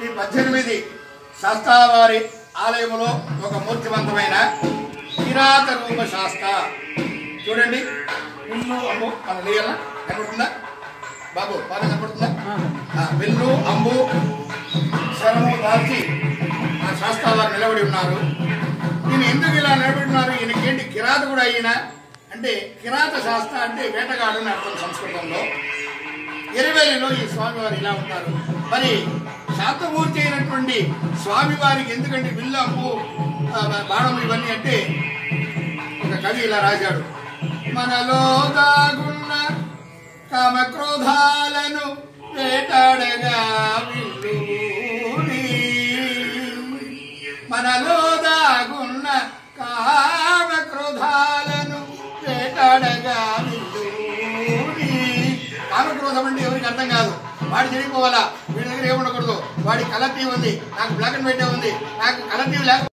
ఈ పద్దెనిమిది శాస్త్రావారి ఆలయములో ఒక మూర్తివంతమైన కిరాత రూప శాస్త్ర చూడండి విల్లు అంబు మన లీల కనబడుతుందా బాబు బాగా కనబడుతుందా ఆ, విల్లు అంబు శరము దాల్చి ఆ శాస్త్రావారు నిలబడి ఉన్నారు ఈయన ఎందుకు ఇలా నిలబడి ఉన్నారు ఈయనకేంటి కిరాత కూడా అయిన అంటే కిరాత శాస్త్ర అంటే వేటగాడు అని అర్థం సంస్కృతంలో ఎరివేలిలో ఈ స్వామివారు ఇలా ఉంటారు మరి శాంతమూర్తి అయినటువంటి స్వామివారికి ఎందుకంటే విల్లంపు బాణం ఇవన్నీ అంటే ఒక కవి ఇలా రాశాడు మనలో దాగున్న కామక్రోధాలను వేటాడగా విల్లుని మనలో దాగున్న కామక్రోధాలను వేటాడగా విల్లుని కామక్రోధం అంటే ఎవరికి అర్థం కాదు వాడు చెడిపోవాలా వీడి దగ్గర ఏముండకూడదు వాడి కలర్ టీవీ ఉంది నాకు బ్లాక్ అండ్ వైట్ ఉంది నాకు కలర్ టీవీ లేక